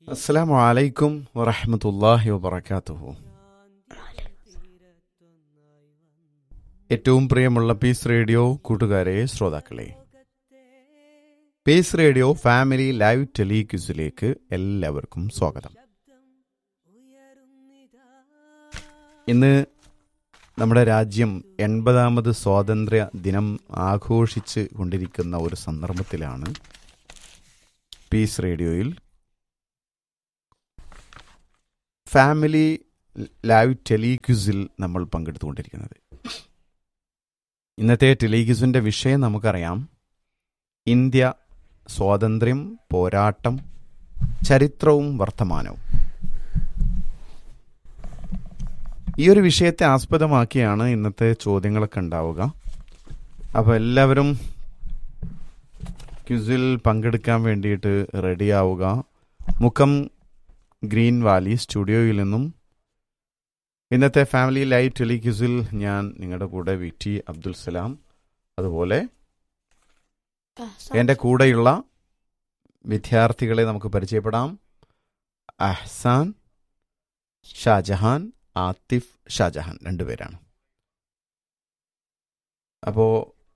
അസ്സലാമു അലൈക്കും വറഹമത്തല്ലാഹി വബർക്കാത്തുഹു ഏറ്റവും പ്രിയമുള്ള പീസ് റേഡിയോ കൂട്ടുകാരെ ശ്രോതാക്കളെ പീസ് റേഡിയോ ഫാമിലി ലൈവ് ടെലിക്യൂസിലേക്ക് എല്ലാവർക്കും സ്വാഗതം ഇന്ന് നമ്മുടെ രാജ്യം എൺപതാമത് സ്വാതന്ത്ര്യ ദിനം ആഘോഷിച്ച് കൊണ്ടിരിക്കുന്ന ഒരു സന്ദർഭത്തിലാണ് പീസ് റേഡിയോയിൽ ഫാമിലി ലൈവ് ടെലിക്യൂസിൽ നമ്മൾ പങ്കെടുത്തുകൊണ്ടിരിക്കുന്നത് ഇന്നത്തെ ടെലിക്യൂസിന്റെ വിഷയം നമുക്കറിയാം ഇന്ത്യ സ്വാതന്ത്ര്യം പോരാട്ടം ചരിത്രവും വർത്തമാനവും ഈ ഒരു വിഷയത്തെ ആസ്പദമാക്കിയാണ് ഇന്നത്തെ ചോദ്യങ്ങളൊക്കെ ഉണ്ടാവുക അപ്പോൾ എല്ലാവരും ക്യൂസിൽ പങ്കെടുക്കാൻ വേണ്ടിയിട്ട് റെഡിയാവുക മുഖം ഗ്രീൻ വാലി സ്റ്റുഡിയോയിൽ നിന്നും ഇന്നത്തെ ഫാമിലി ലൈവ് ടെലിക്യൂസിൽ ഞാൻ നിങ്ങളുടെ കൂടെ വി ടി അബ്ദുൽ സലാം അതുപോലെ എൻ്റെ കൂടെയുള്ള വിദ്യാർത്ഥികളെ നമുക്ക് പരിചയപ്പെടാം അഹ്സാൻ ഷാജഹാൻ ആത്തിഫ് ഷാജഹാൻ രണ്ടുപേരാണ് അപ്പോ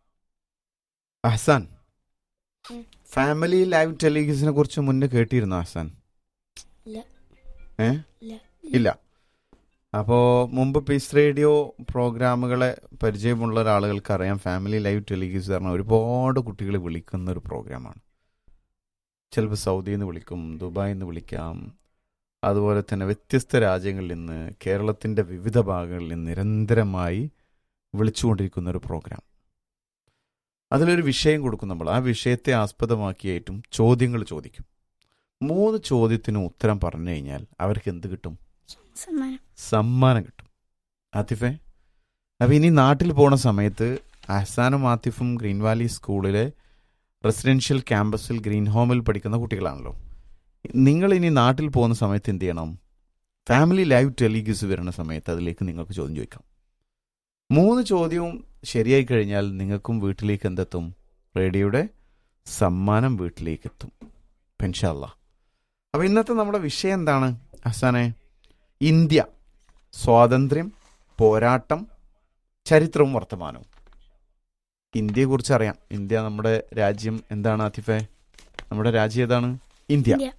അഹ്സാൻ ഉം. ഫാമിലി ലൈവ് ടെലിവിഷനെ കുറിച്ച് മുന്നേ കേട്ടിരുന്നു അഹ്സാൻ ഇല്ല. ഏ ഇല്ല. ഇല്ല അപ്പോ മുമ്പ് പീസ് റേഡിയോ പ്രോഗ്രാമുകളെ പരിചയമുള്ള ഒരാളുകൾക്ക് അറിയാം ഫാമിലി ലൈവ് ടെലിവിഷൻ പറഞ്ഞാൽ ഒരുപാട് കുട്ടികൾ വിളിക്കുന്ന ഒരു പ്രോഗ്രാമാണ് ചിലപ്പോൾ സൗദിയിൽ നിന്ന് വിളിക്കും ദുബായിൽ നിന്ന് വിളിക്കാം അതുപോലെ തന്നെ വ്യത്യസ്ത രാജ്യങ്ങളിൽ നിന്ന് കേരളത്തിൻ്റെ വിവിധ ഭാഗങ്ങളിൽ നിന്ന് നിരന്തരമായി വിളിച്ചുകൊണ്ടിരിക്കുന്ന ഒരു പ്രോഗ്രാം അതിലൊരു വിഷയം കൊടുക്കും നമ്മൾ ആ വിഷയത്തെ ആസ്പദമാക്കിയായിട്ടും ചോദ്യങ്ങൾ ചോദിക്കും മൂന്ന് ചോദ്യത്തിന് ഉത്തരം പറഞ്ഞു കഴിഞ്ഞാൽ അവർക്ക് എന്ത് കിട്ടും സമ്മാനം സമ്മാനം കിട്ടും ആത്തിഫെ അപ്പം ഇനി നാട്ടിൽ പോണ സമയത്ത് അഹ്സാനും ആത്തിഫും ഗ്രീൻ വാലി സ്കൂളിലെ റെസിഡൻഷ്യൽ ക്യാമ്പസിൽ ഗ്രീൻ ഹോമിൽ പഠിക്കുന്ന കുട്ടികളാണല്ലോ നിങ്ങൾ ഇനി നാട്ടിൽ പോകുന്ന സമയത്ത് എന്ത് ചെയ്യണം ഫാമിലി ലൈവ് ടെലിഗ്യൂസ് വരുന്ന സമയത്ത് അതിലേക്ക് നിങ്ങൾക്ക് ചോദ്യം ചോദിക്കാം മൂന്ന് ചോദ്യവും ശരിയായി കഴിഞ്ഞാൽ നിങ്ങൾക്കും വീട്ടിലേക്ക് എന്തെത്തും റേഡിയോയുടെ സമ്മാനം വീട്ടിലേക്ക് എത്തും പെൻഷല്ല അപ്പൊ ഇന്നത്തെ നമ്മുടെ വിഷയം എന്താണ് ഹസാനെ ഇന്ത്യ സ്വാതന്ത്ര്യം പോരാട്ടം ചരിത്രവും വർത്തമാനവും ഇന്ത്യയെക്കുറിച്ച് അറിയാം ഇന്ത്യ നമ്മുടെ രാജ്യം എന്താണ് ആതിഫെ നമ്മുടെ രാജ്യം ഏതാണ് ഇന്ത്യ ഇന്ത്യ.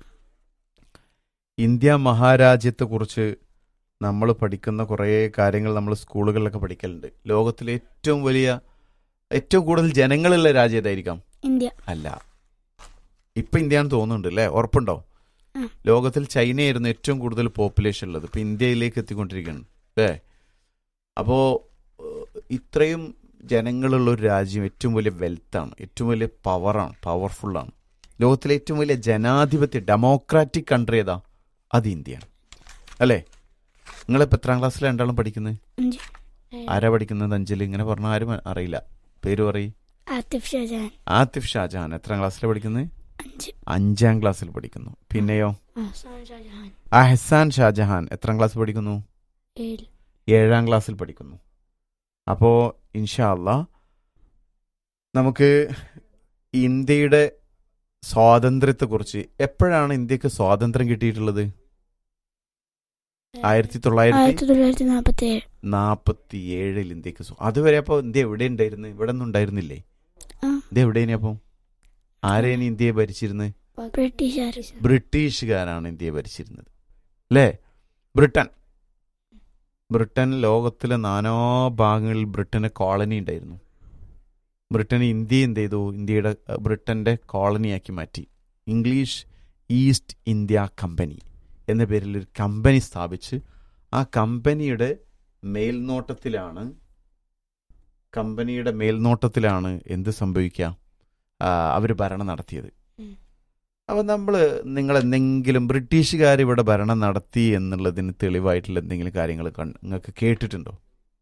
ഇന്ത്യ മഹാരാജ്യത്തെ കുറിച്ച് നമ്മൾ പഠിക്കുന്ന കുറേ കാര്യങ്ങൾ നമ്മൾ സ്കൂളുകളിലൊക്കെ പഠിക്കലുണ്ട് ലോകത്തിലെ ഏറ്റവും വലിയ ഏറ്റവും കൂടുതൽ ജനങ്ങളുള്ള രാജ്യം ഏതായിരിക്കാം ഇന്ത്യ അല്ല ഇപ്പൊ ഇന്ത്യയാണെന്ന് തോന്നുന്നുണ്ട് അല്ലേ ഉറപ്പുണ്ടോ ആ. ലോകത്തിൽ ചൈനയായിരുന്നു ഏറ്റവും കൂടുതൽ പോപ്പുലേഷൻ ഉള്ളത് ഇപ്പൊ ഇന്ത്യയിലേക്ക് എത്തിക്കൊണ്ടിരിക്കുകയാണ് അല്ലേ അപ്പോ ഏഹ്, ഇത്രയും ജനങ്ങളുള്ള ഒരു രാജ്യം ഏറ്റവും വലിയ വെൽത്താണ് ഏറ്റവും വലിയ പവറാണ് പവർഫുള്ളാണ് ലോകത്തിലെ ഏറ്റവും വലിയ ജനാധിപത്യ ഡെമോക്രാറ്റിക് കൺട്രി ഏതാ അത് ഇന്ത്യയാണ് അല്ലേ നിങ്ങളിപ്പോൾ എത്രാം ക്ലാസ്സിൽ രണ്ടാളും പഠിക്കുന്നത് അഞ്ച് ആരാ പഠിക്കുന്നത് അഞ്ചിൽ ഇങ്ങനെ പറഞ്ഞാൽ ആരും അറിയില്ല പേര് പറയും ആത്തിഫ് ഷാജഹാൻ ആതിഫ് ഷാജഹാൻ എത്രാം ക്ലാസ്സിലാണ് പഠിക്കുന്നത് അഞ്ച് അഞ്ചാം ക്ലാസ്സിൽ പഠിക്കുന്നു പിന്നെയോ ആസാൻ ഷാജഹാൻ അഹ്സാൻ ഷാജഹാൻ എത്രാം ക്ലാസ് പഠിക്കുന്നു ഏഴ് ഏഴാം ക്ലാസ്സിൽ പഠിക്കുന്നു അപ്പോൾ ഇൻഷാല്ല നമുക്ക് ഇന്ത്യയുടെ സ്വാതന്ത്ര്യത്തെക്കുറിച്ച് എപ്പോഴാണ് ഇന്ത്യക്ക് സ്വാതന്ത്ര്യം കിട്ടിയിട്ടുള്ളത് ആയിരത്തി തൊള്ളായിരത്തി ആയിരത്തി തൊള്ളായിരത്തി നാൽപ്പത്തി ഏഴ് നാൽപ്പത്തി ഏഴിൽ ഇന്ത്യക്ക് സ്വാ- അതുവരെ അപ്പോൾ ഇന്ത്യ എവിടെ ഉണ്ടായിരുന്നു ഇവിടെ ഒന്നും ഉണ്ടായിരുന്നില്ലേ ആ. ഇന്ത്യ എവിടെയാണ് അപ്പോൾ ആരെയാണ് ഇന്ത്യയെ ഭരിച്ചിരുന്നത് ബ്രിട്ടീഷുകാർ ബ്രിട്ടീഷുകാരാണ് ഇന്ത്യയെ ഭരിച്ചിരുന്നത് അല്ലേ ബ്രിട്ടൻ ബ്രിട്ടൻ ലോകത്തിലെ നാനാ ഭാഗങ്ങളിൽ ബ്രിട്ടന് കോളനി ഉണ്ടായിരുന്നു ബ്രിട്ടൻ ഇന്ത്യ എന്ത് ചെയ്തു ഇന്ത്യയുടെ അഹ്, ബ്രിട്ടന്റെ കോളനിയാക്കി മാറ്റി ഇംഗ്ലീഷ് ഈസ്റ്റ് ഇന്ത്യ കമ്പനി എന്ന പേരിൽ ഒരു കമ്പനി സ്ഥാപിച്ച് ആ കമ്പനിയുടെ മേൽനോട്ടത്തിലാണ് കമ്പനിയുടെ മേൽനോട്ടത്തിലാണ് എന്ത് സംഭവിക്കുക അവർ ഭരണം നടത്തിയത് ഉം. അപ്പം നമ്മൾ നിങ്ങൾ എന്തെങ്കിലും ബ്രിട്ടീഷുകാർ ഇവിടെ ഭരണം നടത്തി എന്നുള്ളതിന് തെളിവായിട്ടുള്ള എന്തെങ്കിലും കാര്യങ്ങൾ നിങ്ങൾക്ക് കേട്ടിട്ടുണ്ടോ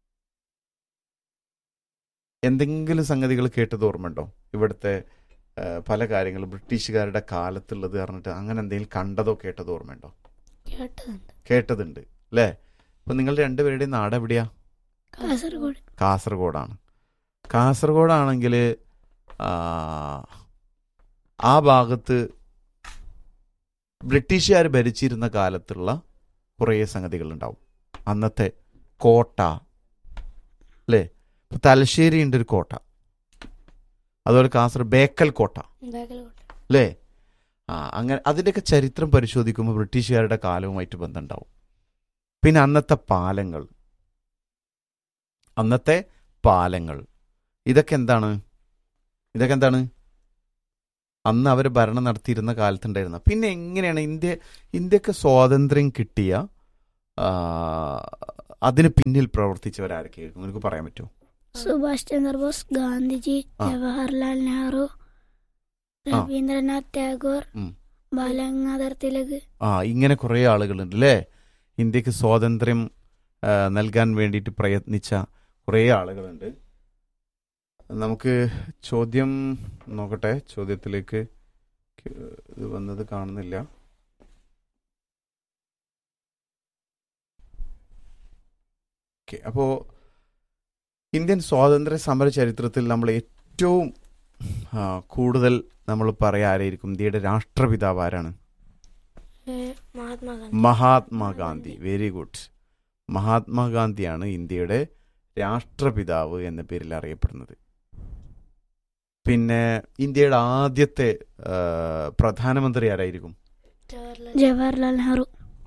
എന്തെങ്കിലും സംഗതികൾ കേട്ടത് ഓർമ്മയുണ്ടോ ഇവിടുത്തെ ആ, പല കാര്യങ്ങളും ബ്രിട്ടീഷുകാരുടെ കാലത്തുള്ളത് പറഞ്ഞിട്ട് അങ്ങനെ എന്തെങ്കിലും കണ്ടതോ കേട്ടതോ ഓർമ്മയുണ്ടോ കേട്ടതുണ്ട് കേട്ടതുണ്ട് അല്ലേ അപ്പൊ നിങ്ങൾ രണ്ടുപേരുടെയും നാട് എവിടെയാ കാസർഗോഡ് കാസർഗോഡാണ് കാസർഗോഡാണെങ്കിൽ ആ ഭാഗത്ത് ബ്രിട്ടീഷുകാർ ഭരിച്ചിരുന്ന കാലത്തുള്ള കുറേ സംഗതികൾ ഉണ്ടാവും അന്നത്തെ കോട്ട അല്ലേ ഇപ്പൊ തലശ്ശേരി ഉണ്ട് ഒരു കോട്ട അതുപോലെ കാസർഗോഡ് ബേക്കൽ കോട്ട ബാക്കിലോട്ട് അല്ലേ ആ അങ്ങനെ അതിൻ്റെയൊക്കെ ചരിത്രം പരിശോധിക്കുമ്പോൾ ബ്രിട്ടീഷുകാരുടെ കാലവുമായിട്ട് ബന്ധമുണ്ടാവും പിന്നെ അന്നത്തെ പാലങ്ങൾ അന്നത്തെ പാലങ്ങൾ ഇതൊക്കെ എന്താണ് ഇതൊക്കെ എന്താണ് അന്ന് അവർ ഭരണം നടത്തിയിരുന്ന കാലത്തുണ്ടായിരുന്ന പിന്നെ എങ്ങനെയാണ് ഇന്ത്യ ഇന്ത്യക്ക് സ്വാതന്ത്ര്യം കിട്ടിയ ആ, അതിന് പിന്നിൽ പ്രവർത്തിച്ചവരാരൊക്കെ നിങ്ങൾക്ക് പറയാൻ പറ്റുമോ സുഭാഷ് ചന്ദ്രബോസ് ഗാന്ധിജി ആ. ജവഹർലാൽ നെഹ്റു രവീന്ദ്രനാഥ് ടാഗോർ ഉം. ബാലഗംഗാധർ തിലക് ആ ഇങ്ങനെ കുറേ ആളുകളുണ്ട് അല്ലേ ഇന്ത്യക്ക് സ്വാതന്ത്ര്യം ആ, നൽകാൻ വേണ്ടിയിട്ട് പ്രയത്നിച്ച കുറേ ആളുകളുണ്ട് നമുക്ക് ചോദ്യം നോക്കട്ടെ ചോദ്യത്തിലേക്ക് ഇത് വന്നത് കാണുന്നില്ല ഓക്കെ അപ്പോൾ ഇന്ത്യൻ സ്വാതന്ത്ര്യ സമര ചരിത്രത്തിൽ നമ്മൾ ഏറ്റവും ആ, കൂടുതൽ നമ്മൾ പറയാൻ ആരായിരിക്കും ഇന്ത്യയുടെ രാഷ്ട്രപിതാവ് ആരാണ് മഹാത്മാഗാന്ധി മഹാത്മാഗാന്ധി വെരി ഗുഡ് മഹാത്മാഗാന്ധിയാണ് ഇന്ത്യയുടെ രാഷ്ട്രപിതാവ് എന്ന പേരിൽ അറിയപ്പെടുന്നത് പിന്നെ ഇന്ത്യയുടെ ആദ്യത്തെ ആ, പ്രധാനമന്ത്രി ആരായിരിക്കും ജവഹർലാൽ നെഹ്റു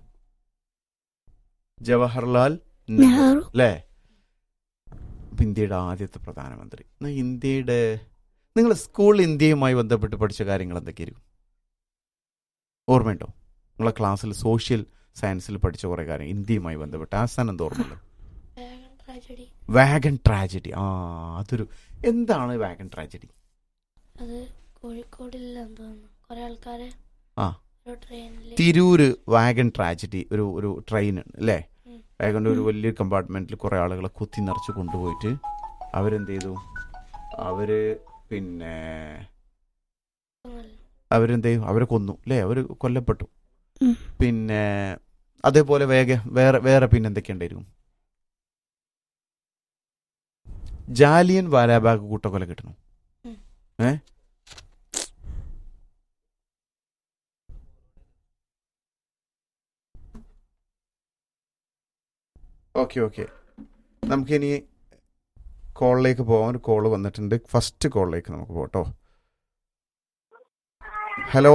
ജവഹർലാൽ നെഹ്റു നെഹ്റു അല്ലേ അപ്പൊ ഇന്ത്യയുടെ ആദ്യത്തെ പ്രധാനമന്ത്രി എന്നാ ഇന്ത്യയുടെ നിങ്ങൾ സ്കൂൾ ഇന്ത്യയുമായി ബന്ധപ്പെട്ട് പഠിച്ച കാര്യങ്ങൾ എന്തൊക്കെയായിരിക്കും ഓർമ്മയുണ്ടോ നിങ്ങളെ ക്ലാസ്സിൽ സോഷ്യൽ സയൻസിൽ പഠിച്ച കുറേ കാര്യം ഇന്ത്യയുമായി ബന്ധപ്പെട്ട് ആസ്ഥാനം എന്താ ഓർമ്മയുണ്ടോ ട്രാജഡി വാഗൺ ട്രാജഡി ആ അതൊരു എന്താണ് വാഗൺ ട്രാജഡി അത് കോഴിക്കോടില്ലെന്ന് തോന്നുന്നു കുറെ ആൾക്കാര് ആ. ഒരു ട്രെയിനിൽ തിരൂര് വാഗൺ ട്രാജഡി ഒരു ഒരു ട്രെയിൻ അല്ലേ ഉം. വാഗണിന്റെ ഒരു വലിയ കമ്പാർട്ട്മെന്റിൽ കുറെ ആളുകളെ കുത്തി നിറച്ച് കൊണ്ടുപോയിട്ട് അവരെന്ത് ചെയ്തു അവര് പിന്നെ അവരെന്ത് ചെയ്യും അവരെ കൊന്നു അല്ലേ അവര് കൊല്ലപ്പെട്ടു ഉം. പിന്നെ അതേപോലെ വേഗ വേറെ വേറെ പിന്നെ എന്തൊക്കെയുണ്ടായിരുന്നു ജാലിയൻ വാലാബാഗ് കൂട്ടക്കൊല കിട്ടണം ഉം. ഏ ഓക്കെ ഓക്കെ നമുക്കിനി കോളിലേക്ക് പോകാൻ ഒരു കോള് വന്നിട്ടുണ്ട് ഫസ്റ്റ് കോളിലേക്ക് നമുക്ക് പോട്ടോ ഹലോ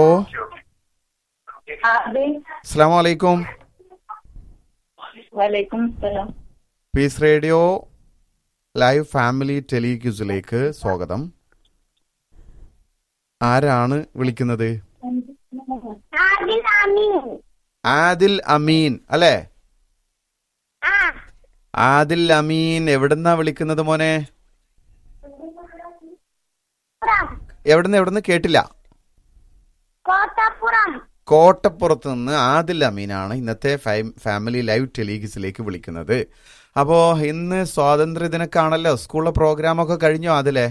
അസ്സാം വലൈക്കും വലൈക്കും സലാം പീസ് റേഡിയോ ലൈവ് ഫാമിലി ടെലിക്യൂസിലേക്ക് സ്വാഗതം ആരാണ് വിളിക്കുന്നത് ആദിൽ അമീൻ അല്ലേ ആദിൽ അമീൻ എവിടുന്നാ വിളിക്കുന്നത് മോനെ എവിടുന്ന് എവിടുന്ന് കേട്ടില്ല കോട്ടപ്പുറം കോട്ടപ്പുറത്ത് നിന്ന് ആദിൽ അമീനാണ് ഇന്നത്തെ ഫാം- ഫാമിലി ലൈവ് ടെലിഗിസിലേക്ക് വിളിക്കുന്നത് അപ്പോ ഇന്ന് സ്വാതന്ത്ര്യ ദിനക്കാണല്ലോ സ്കൂളിലെ പ്രോഗ്രാം ഒക്കെ കഴിഞ്ഞോ അതിലെ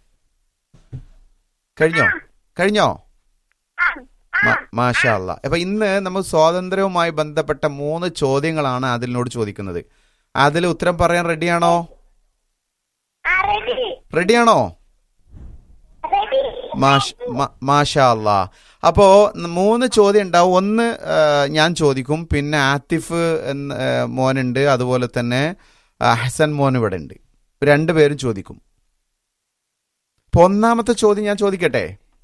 കഴിഞ്ഞോ കഴിഞ്ഞോ മ- മാഷാ അല്ലാ അപ്പൊ ഇന്ന് നമ്മൾ സ്വാതന്ത്ര്യവുമായി ബന്ധപ്പെട്ട മൂന്ന് ചോദ്യങ്ങളാണ് അതിലിനോട് ചോദിക്കുന്നത് അതിൽ ഉത്തരം പറയാൻ റെഡിയാണോ റെഡി റെഡിയാണോ റെഡി മാഷ് മ- മാഷാ അല്ലാ അപ്പോ ന- മൂന്ന് ചോദ്യം ഉണ്ടാവും ഒന്ന് ആ, ഞാൻ ചോദിക്കും പിന്നെ ആത്തിഫ് എന്ന ആ, മോനുണ്ട് അതുപോലെ തന്നെ ആ, ഹസൻ മോൻ ഇവിടെ ഉണ്ട് രണ്ടുപേരും ചോദിക്കും അപ്പൊ ഒന്നാമത്തെ ചോദ്യം ഞാൻ ചോദിക്കട്ടെ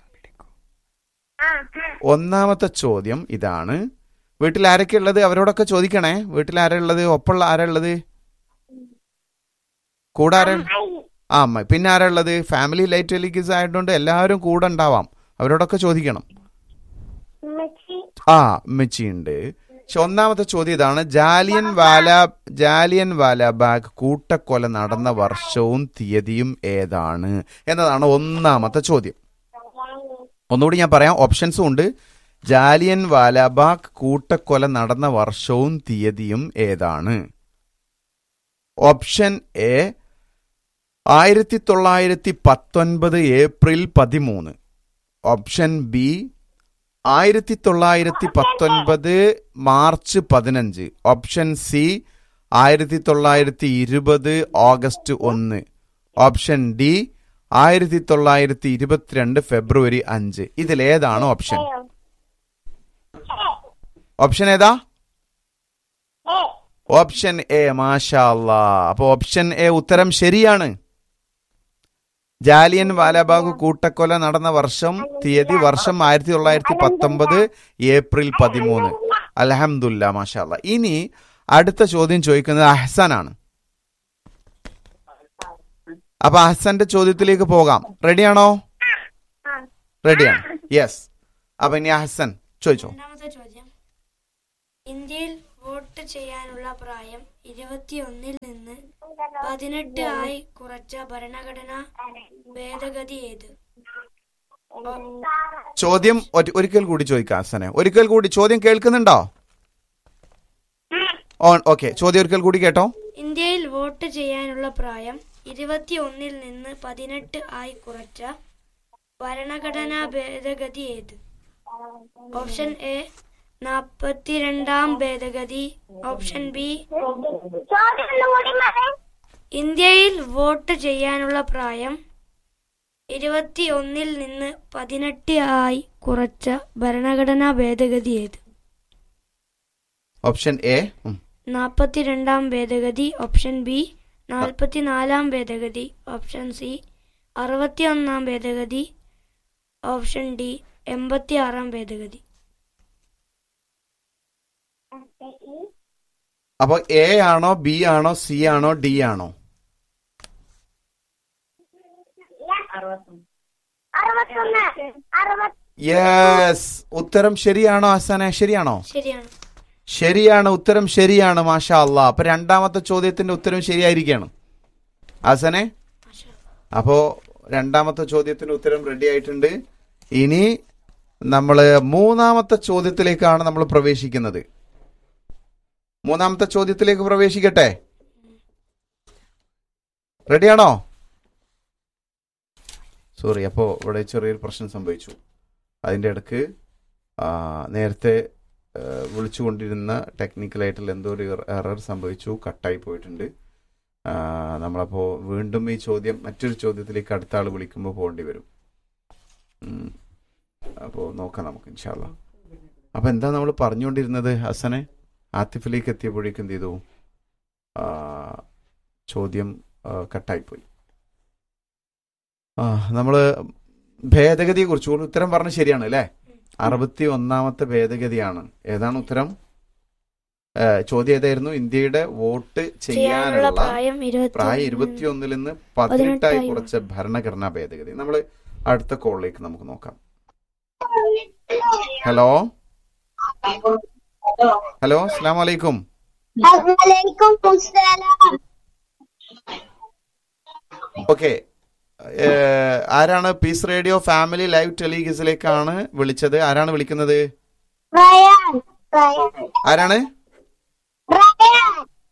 ആ ഒന്നാമത്തെ ചോദ്യം ഇതാണ് വീട്ടിൽ ആരൊക്കെ ഉള്ളത് അവരോടൊക്കെ ചോദിക്കണേ വീട്ടിൽ ആരാ ഉള്ളത് ഒപ്പമുള്ള ആരാ ഉള്ളത് കൂടെ ആരാ ആ അമ്മ പിന്നെ ആരാ ഉള്ളത് ഫാമിലി ലൈറ്റ് ടെലിഗിസ് ആയതുകൊണ്ട് എല്ലാവരും കൂടെ ഉണ്ടാവാം അവരോടൊക്കെ ചോദിക്കണം ഉമ്മച്ചി ആ ഉമ്മച്ചിയുണ്ട് പക്ഷെ ഒന്നാമത്തെ ചോദ്യം ഇതാണ് ജാലിയൻ വാല ജാലിയൻ വാല ബാഗ് കൂട്ടക്കൊല നടന്ന വർഷവും തീയതിയും ഏതാണ് എന്നതാണ് ഒന്നാമത്തെ ചോദ്യം ഒന്നുകൂടി ഞാൻ പറയാം ഓപ്ഷൻസും ഉണ്ട് ജാലിയൻ വാലാബാഗ് കൂട്ടക്കൊല നടന്ന വർഷവും തീയതിയും ഏതാണ് ഓപ്ഷൻ എ ആയിരത്തി തൊള്ളായിരത്തി പത്തൊൻപത് ഏപ്രിൽ പതിമൂന്ന് ഓപ്ഷൻ ബി ആയിരത്തി തൊള്ളായിരത്തി പത്തൊൻപത് മാർച്ച് പതിനഞ്ച് ഓപ്ഷൻ സി ആയിരത്തി തൊള്ളായിരത്തി ഇരുപത് ഓഗസ്റ്റ് ഒന്ന് ഓപ്ഷൻ ഡി ആയിരത്തി തൊള്ളായിരത്തി ഇരുപത്തിരണ്ട് ഫെബ്രുവരി അഞ്ച് ഇതിലേതാണ് ഓപ്ഷൻ ഓപ്ഷൻ ഏതാ എ ഓപ്ഷൻ എ മാഷാ അല്ലാ അപ്പൊ ഓപ്ഷൻ എ ഉത്തരം ശരിയാണ് ജാലിയൻ വാലാബാഗ് കൂട്ടക്കൊല നടന്ന വർഷം തീയതി വർഷം ആയിരത്തി തൊള്ളായിരത്തി പത്തൊമ്പത് ഏപ്രിൽ പതിമൂന്ന് അലഹമുല്ല മാഷാ അല്ലാ ഇനി അടുത്ത ചോദ്യം ചോദിക്കുന്നത് അഹ്സാനാണ് അപ്പൊ അഹ്സന്റെ ചോദ്യത്തിലേക്ക് പോകാം റെഡിയാണോ ആ റെഡിയാണ് യെസ് അപ്പൊ ഇനി അഹ്സൻ ചോദിച്ചോ രണ്ടാമത്തെ ചോദ്യം ഇന്ത്യയിൽ വോട്ട് ചെയ്യാനുള്ള പ്രായം ഇരുപത്തിയൊന്നിൽ നിന്ന് പതിനെട്ട് ആയി കുറച്ച ഭരണഘടനാ ഭേദഗതി ഏത് ചോദ്യം ഒറ്റ- ഒരിക്കൽ കൂടി ചോദിക്കാം ഹസനെ ഒരിക്കൽ കൂടി ചോദ്യം കേൾക്കുന്നുണ്ടോ ഓൺ ഓക്കെ ചോദ്യം ഒരിക്കൽ കൂടി കേട്ടോ ഇന്ത്യയിൽ വോട്ട് ചെയ്യാനുള്ള പ്രായം ഇരുപത്തിയൊന്നിൽ നിന്ന് പതിനെട്ട് ആയി കുറച്ച ഭരണഘടനാ ഭേദഗതി ഏത് ഓപ്ഷൻ എ നാൽപ്പത്തിരണ്ടാം ഭേദഗതി ഓപ്ഷൻ ബി ചോദ്യം ഒന്നുകൂടി പറ ഇന്ത്യയിൽ വോട്ട് ചെയ്യാനുള്ള പ്രായം ഇരുപത്തിയൊന്നിൽ നിന്ന് പതിനെട്ട് ആയി കുറച്ച ഭരണഘടനാ ഭേദഗതി ഏത് ഓപ്ഷൻ എ ഉം. നാൽപ്പത്തിരണ്ടാം ഭേദഗതി ഓപ്ഷൻ ബി നാൽപ്പത്തിനാലാം ഭേദഗതി ഓപ്ഷൻ സി അറുപത്തിയൊന്നാം ഭേദഗതി ഓപ്ഷൻ ഡി എൺപത്തി ആറാം ഭേദഗതി അപ്പൊ എ ആണോ ബി ആണോ സി ആണോ ഡി ആണോ അറുപത്തൊന്ന് അറുപത്തി യെസ് ഉത്തരം ശരിയാണോ ഹസനെ ശരിയാണോ ശരിയാണ് ശരിയാണ് ഉത്തരം ശരിയാണ് മാഷാ അല്ലാ അപ്പൊ രണ്ടാമത്തെ ചോദ്യത്തിന്റെ ഉത്തരം ശരിയായിരിക്കുകയാണ് ഹസനെ മാഷാ അല്ലാ. അപ്പോ രണ്ടാമത്തെ ചോദ്യത്തിന് ഉത്തരം റെഡി ആയിട്ടുണ്ട് ഇനി നമ്മള് മൂന്നാമത്തെ ചോദ്യത്തിലേക്കാണ് നമ്മൾ പ്രവേശിക്കുന്നത് മൂന്നാമത്തെ ചോദ്യത്തിലേക്ക് പ്രവേശിക്കട്ടെ റെഡിയാണോ സോറി അപ്പോ ഇവിടെ ചെറിയൊരു പ്രശ്നം സംഭവിച്ചു അതിന്റെ ഇടക്ക് ആ, നേരത്തെ ആ, വിളിച്ചുകൊണ്ടിരുന്ന ടെക്നിക്കലായിട്ടുള്ള എന്തോ ഒരു എറർ സംഭവിച്ചു കട്ടായി പോയിട്ടുണ്ട് ആ, നമ്മളപ്പോ വീണ്ടും ഈ ചോദ്യം മറ്റൊരു ചോദ്യത്തിലേക്ക് അടുത്ത ആൾ വിളിക്കുമ്പോൾ പോകേണ്ടി വരും ഉം. അപ്പോ നോക്കാം നമുക്ക് ഇൻഷാല്ല അപ്പൊ എന്താ നമ്മൾ പറഞ്ഞുകൊണ്ടിരുന്നത് ഹസനെ ആത്തിഫിലേക്ക് എത്തിയപ്പോഴേക്കും എന്ത് ചെയ്തു ആ, ചോദ്യം ആ, കട്ടായിപ്പോയി ആ നമ്മള് ഭേദഗതിയെ കുറിച്ച് ഉത്തരം പറഞ്ഞ ശരിയാണ് അല്ലേ അറുപത്തി ഒന്നാമത്തെ ഭേദഗതിയാണ് ഏതാണ് ഉത്തരം ഏ, ചോദ്യം ഏതായിരുന്നു ഇന്ത്യയുടെ വോട്ട് ചെയ്യാനുള്ള ചെയ്യാനുള്ള പ്രായം പ്രായം ഇരുപത്തി ഇരുപത്തിയൊന്നിൽ നിന്ന് പതിനെട്ടായി പതിനെട്ടായി കുറച്ച ഭരണഘടനാ ഭേദഗതി നമ്മൾ അടുത്ത കോളിലേക്ക് നമുക്ക് നോക്കാം ഹലോ ഹലോ അസ്സാം വലൈക്കും വലൈക്കും സലാം ഓക്കെ ആരാണ് പീസ് റേഡിയോ ഫാമിലി ലൈവ് ടെലിഗിസിലേക്കാണ് വിളിച്ചത് ആരാണ് വിളിക്കുന്നത് റയാൻ റയാൻ ആരാണ് റയാൻ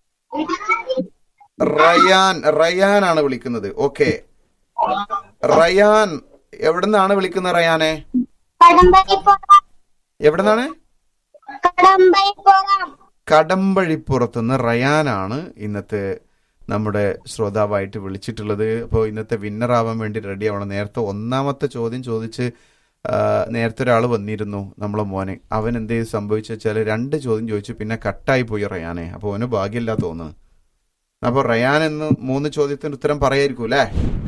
റയാൻ റയാൻ ആണ് വിളിക്കുന്നത് ഓക്കെ റയാൻ എവിടുന്നാണ് വിളിക്കുന്നത് റയാനെ കടമ്പഴിപ്പുറം എവിടുന്നാണ് കടമ്പഴിപ്പുറം കടമ്പഴിപ്പുറത്തുനിന്ന് റയാനാണ് ഇന്നത്തെ നമ്മുടെ ശ്രോതാവായിട്ട് വിളിച്ചിട്ടുള്ളത് അപ്പോൾ ഇന്നത്തെ വിന്നർ ആവാൻ വേണ്ടി റെഡി ആവണം നേരത്തെ ഒന്നാമത്തെ ചോദ്യം ചോദിച്ച് ആ, നേരത്തെ ഒരാൾ വന്നിരുന്നു നമ്മളെ മോനെ അവൻ എന്ത് ചെയ്ത് സംഭവിച്ചു വെച്ചാൽ രണ്ട് ചോദ്യം ചോദിച്ചു പിന്നെ കട്ടായി പോയി റയാനെ അപ്പോൾ അവന് ഭാഗ്യമില്ല തോന്നുന്നു അപ്പോൾ റയാൻ എന്ന് മൂന്ന് ചോദ്യത്തിന് ഉത്തരം പറയായിരിക്കും അല്ലേ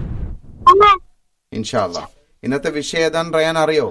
ഇൻഷാല്ല ഇന്നത്തെ വിഷയം ഏതാന്ന് റയാൻ അറിയോ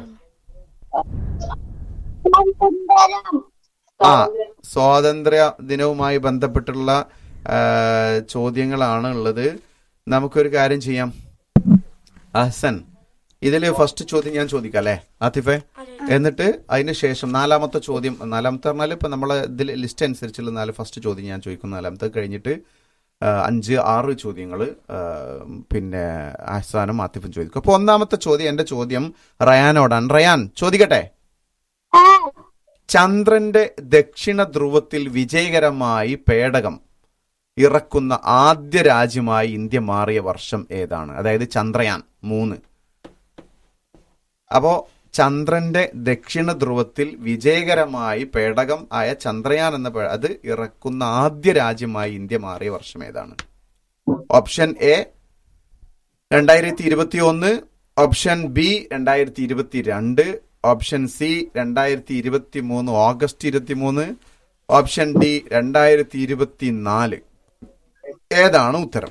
ആ സ്വാതന്ത്ര്യ ദിനവുമായി ബന്ധപ്പെട്ടുള്ള ആ, ചോദ്യങ്ങളാണ് ഉള്ളത് നമുക്കൊരു കാര്യം ചെയ്യാം അഹസൻ ഇതില് ഫസ്റ്റ് ചോദ്യം ഞാൻ ചോദിക്കാം അല്ലേ ആതിഫെ എന്നിട്ട് അതിന് ശേഷം നാലാമത്തെ ചോദ്യം നാലാമത്തെ പറഞ്ഞാൽ ഇപ്പൊ നമ്മളെ ഇതിൽ ലിസ്റ്റ് അനുസരിച്ചുള്ള നാല് ഫസ്റ്റ് ചോദ്യം ഞാൻ ചോദിക്കും നാലാമത്തെ കഴിഞ്ഞിട്ട് ആ, അഞ്ച് ആറ് ചോദ്യങ്ങൾ പിന്നെ അഹ്സാനും ആത്തിഫും ചോദിക്കും അപ്പൊ ഒന്നാമത്തെ ചോദ്യം എന്റെ ചോദ്യം റയാനോടാണ് റയാൻ ചോദിക്കട്ടെ ചന്ദ്രന്റെ ദക്ഷിണ ധ്രുവത്തിൽ വിജയകരമായി പേടകം ഇറക്കുന്ന ആദ്യ രാജ്യമായി ഇന്ത്യ മാറിയ വർഷം ഏതാണ് അതായത് ചന്ദ്രയാൻ മൂന്ന് അപ്പോ ചന്ദ്രന്റെ ദക്ഷിണ ധ്രുവത്തിൽ വിജയകരമായി പേടകം ആയ ചന്ദ്രയാൻ എന്ന പേ- അത് ഇറക്കുന്ന ആദ്യ രാജ്യമായി ഇന്ത്യ മാറിയ വർഷം ഏതാണ് ഓപ്ഷൻ എ രണ്ടായിരത്തി ഇരുപത്തി ഒന്ന് ഓപ്ഷൻ ബി രണ്ടായിരത്തി ഇരുപത്തി രണ്ട് ഓപ്ഷൻ സി രണ്ടായിരത്തി ഇരുപത്തി മൂന്ന് ഓഗസ്റ്റ് ഇരുപത്തി മൂന്ന് ഓപ്ഷൻ ഡി രണ്ടായിരത്തി ഇരുപത്തി നാല് ഏതാണ് ഉത്തരം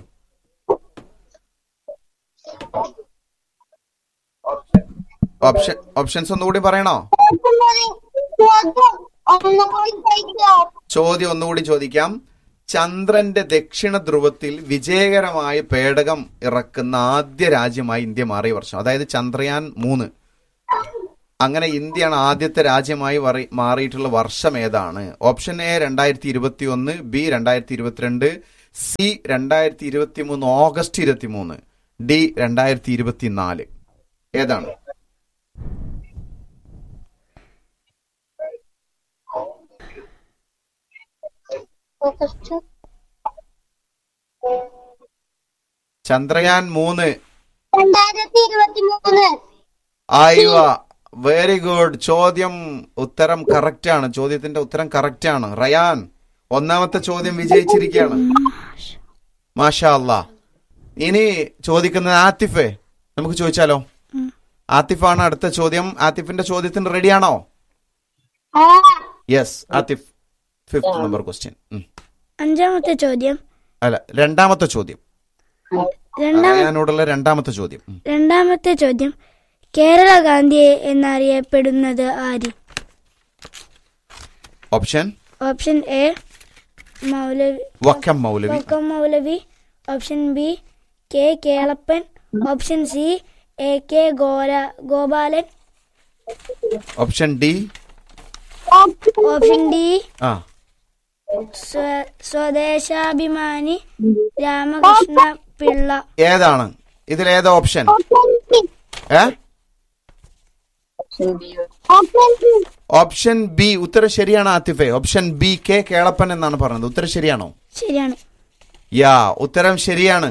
ഓപ്ഷൻ ഓപ്ഷൻസ് ഒന്നുകൂടി പറയണോ ഒന്നുകൂടി ചോദിക്കോ ചോദ്യം ഒന്നുകൂടി ചോദിക്കാം ചന്ദ്രന്റെ ദക്ഷിണ ധ്രുവത്തിൽ വിജയകരമായ പേടകം ഇറക്കുന്ന ആദ്യ രാജ്യമായി ഇന്ത്യ മാറിയ വർഷം അതായത് ചന്ദ്രയാൻ മൂന്ന് അങ്ങനെ ഇന്ത്യയാണ് ആദ്യത്തെ രാജ്യമായി വറി- മാറിയിട്ടുള്ള വർഷം ഏതാണ് ഓപ്ഷൻ എ രണ്ടായിരത്തി ഇരുപത്തി ഒന്ന് ബി രണ്ടായിരത്തി ഇരുപത്തിരണ്ട് സി രണ്ടായിരത്തി ഇരുപത്തി മൂന്ന് ഓഗസ്റ്റ് ഇരുപത്തി മൂന്ന് ഡി രണ്ടായിരത്തി ഇരുപത്തി നാല് ഏതാണ് ചന്ദ്രയാൻ മൂന്ന് രണ്ടായിരത്തി ഇരുപത്തി മൂന്ന് ആയിവ വെരി ഗുഡ് ചോദ്യം ഉത്തരം കറക്റ്റ് ആണ് ചോദ്യത്തിന്റെ ഉത്തരം കറക്റ്റ് ആണ് റയാൻ ഒന്നാമത്തെ ചോദ്യം വിജയിച്ചിരിക്കുകയാണ് മാഷാ അല്ലാ ഇനി ചോദിക്കുന്നത് ആത്തിഫെ നമുക്ക് ചോദിച്ചാലോ ആത്തിഫാണ് അടുത്ത ചോദ്യം ആത്തിഫിന്റെ ചോദ്യത്തിന് റെഡിയാണോ ആ yes Atif fifth number question അഞ്ചാമത്തെ ചോദ്യം അല്ല രണ്ടാമത്തെ ചോദ്യം രണ്ടാം റയാനോടുള്ള രണ്ടാമത്തെ ചോദ്യം ഉം. രണ്ടാമത്തെ ചോദ്യം കേരള ഗാന്ധി എന്നറിയപ്പെടുന്നത് ആര് option option A Moulavi Vakkom Moulavi Vakkom Moulavi option B K Kelappan option C A K ഗോല Gopalan option D option D ആ സ്വ- സ്വദേശാഭിമാനി രാമകൃഷ്ണ പിള്ള ഏതാണ് ഇതിൽ ഏതാ ഓപ്ഷൻ ഏ ഓപ്ഷൻ ബി ഉത്തരം ശരിയാണ് ആത്തിഫെ ഓപ്ഷൻ ബി കെ കേളപ്പൻ എന്നാണ് പറഞ്ഞത് ഉത്തരം ശരിയാണോ ശരിയാണ് യാ ഉത്തരം ശരിയാണ്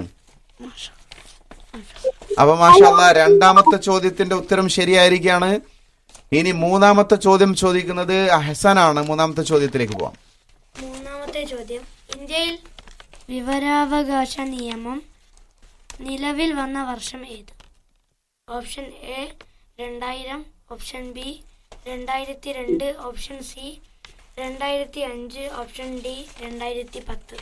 അപ്പൊ മാഷാല്ല രണ്ടാമത്തെ ചോദ്യത്തിന്റെ ഉത്തരം ശരിയായിരിക്കാണ് ഇനി മൂന്നാമത്തെ ചോദ്യം ചോദിക്കുന്നത് ഹസനാണ് മൂന്നാമത്തെ ചോദ്യത്തിലേക്ക് പോവാം മൂന്നാമത്തെ ചോദ്യം ഇന്ത്യയിൽ വിവരാവകാശ നിയമം നിലവിൽ വന്ന വർഷം ഏത് ഓപ്ഷൻ എ രണ്ടായിരം ഓപ്ഷൻ ബി രണ്ടായിരത്തി രണ്ട് ഓപ്ഷൻ സി രണ്ടായിരത്തി അഞ്ച് ഓപ്ഷൻ ഡി രണ്ടായിരത്തി പത്ത്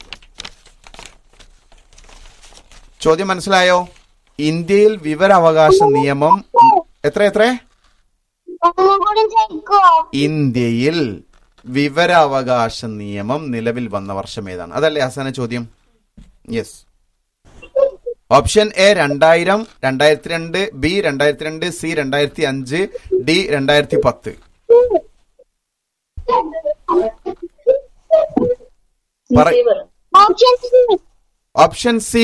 ചോദ്യം മനസ്സിലായോ ഇന്ത്യയിൽ വിവരാവകാശ നിയമം എത്ര എത്ര ഒന്നുകൂടി ചോദിക്കോ ഇന്ത്യയിൽ വിവരാവകാശ നിയമം നിലവിൽ വന്ന വർഷം ഏതാണ് അതല്ലേ ഹസന ചോദ്യം യെസ് ഓപ്ഷൻ എ രണ്ടായിരം രണ്ടായിരത്തി രണ്ട് ബി രണ്ടായിരത്തി രണ്ട് സി രണ്ടായിരത്തി അഞ്ച് ഡി രണ്ടായിരത്തി പത്ത് പറ ഓപ്ഷൻ സി ഓപ്ഷൻ സി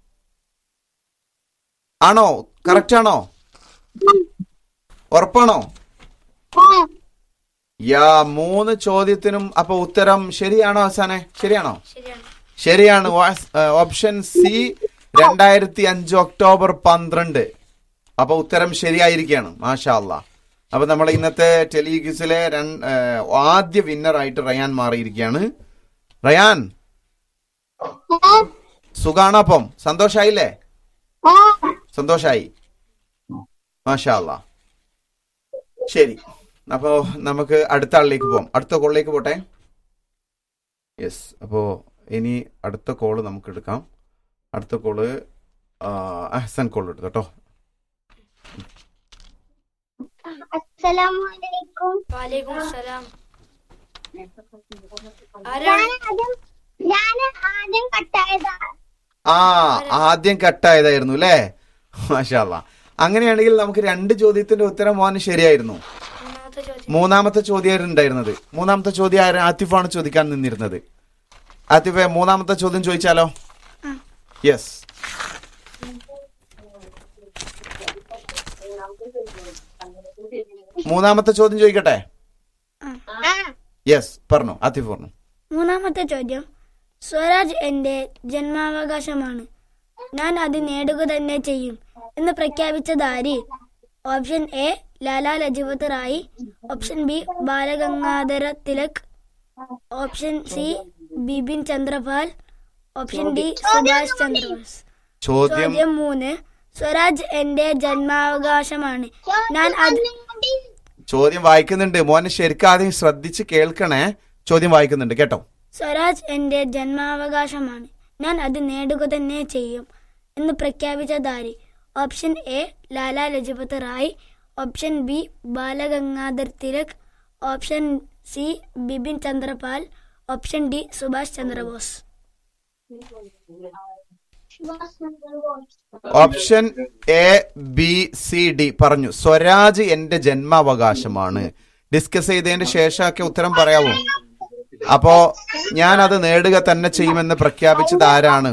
ആണോ കറക്റ്റ് ആണോ ഉറപ്പാണോ ആ യാ മൂന്ന് ചോദ്യത്തിനും അപ്പൊ ഉത്തരം ശരിയാണോ ഹസാനെ ശരിയാണോ ശരിയാണ് ശരിയാണ് വാസ്- ഏ, ഓപ്ഷൻ സി രണ്ടായിരത്തി അഞ്ച് ഒക്ടോബർ പന്ത്രണ്ട് അപ്പൊ ഉത്തരം ശരിയായിരിക്കുകയാണ് മാഷാ അല്ലാ അപ്പൊ നമ്മൾ ഇന്നത്തെ ടെലിഗിസിലെ രൺ- ഏ, ആദ്യ വിന്നർ ആയിട്ട് റയാൻ മാറിയിരിക്കുകയാണ് റയാൻ ആ സുഖാണോ അപ്പം സന്തോഷായില്ലേ ആ സന്തോഷായി മാഷാ അല്ലാ ശരി അപ്പോ നമുക്ക് അടുത്ത ആളിലേക്ക് പോവാം അടുത്ത കോളിലേക്ക് പോട്ടെ യെസ് അപ്പോ ഇനി അടുത്ത കോള് നമുക്ക് എടുക്കാം അടുത്ത കോള് ആ, അഹ്സൻ കോൾ എടുത്തു കേട്ടോ അസ്സലാമലൈക്കും വാലേക്കും സലാം ഞാൻ ആരാണ് ആദ്യം ഞാൻ ആദ്യം കട്ടായതാ ആ ആദ്യം കട്ടായതായിരുന്നു അല്ലേ മാഷാ അല്ലാ അങ്ങനെയാണെങ്കിൽ നമുക്ക് രണ്ട് ചോദ്യത്തിന്റെ ഉത്തരം മോന് ശരിയായിരുന്നു മൂന്നാമത്തെ ചോദ്യം മൂന്നാമത്തെ ചോദ്യമായിരുന്നു ഉണ്ടായിരുന്നത് മൂന്നാമത്തെ ചോദ്യം ആര് ആത്തിഫാണ് ചോദിക്കാൻ നിന്നിരുന്നത് ആത്തിഫെ മൂന്നാമത്തെ ചോദ്യം ചോദിച്ചാലോ യെസ് മൂന്നാമത്തെ ചോദ്യം ചോദിക്കട്ടെ ആ യെസ് പറഞ്ഞു ആത്തിഫ് പറഞ്ഞു മൂന്നാമത്തെ ചോദ്യം സ്വരാജ് എന്റെ ജന്മാവകാശമാണ് ഞാൻ അത് നേടുക തന്നെ ചെയ്യും എന്ന് പ്രഖ്യാപിച്ചത് ആര് option A Lala Lajpat Rai option B Balagangadhara Tilak option C Bipin Chandrapal option D Subhash Chandrabose ചോദ്യം ചോദ്യം മൂന്ന് സ്വരാജ് എന്റെ ജന്മാവകാശമാണ് ഞാൻ അത് ഒന്നുകൂടി ചോദ്യം വായിക്കുന്നുണ്ട് മോനെ ശരിക്കും ആദ്യം ശ്രദ്ധിച്ച് കേൾക്കണേ ചോദ്യം വായിക്കുന്നുണ്ട് കേട്ടോ സ്വരാജ് എന്റെ ജന്മാവകാശമാണ് ഞാൻ അത് നേടുക തന്നെ ചെയ്യും എന്ന് പ്രഖ്യാപിച്ചതാര് option A Lala Lajpat Rai option B Balagangadhar Tilak option C Bipin Chandrapal option D Subhash Chandrabose option A B C D പറഞ്ഞു സ്വരാജ് എന്റെ ജന്മാവകാശമാണ് ഡിസ്കസ് ചെയ്തതിന് ശേഷമൊക്കെ ഉത്തരം പറയാവോ അപ്പോ ഞാൻ അത് നേടുക തന്നെ ചെയ്യുമെന്ന് പ്രഖ്യാപിച്ചത് ആരാണ്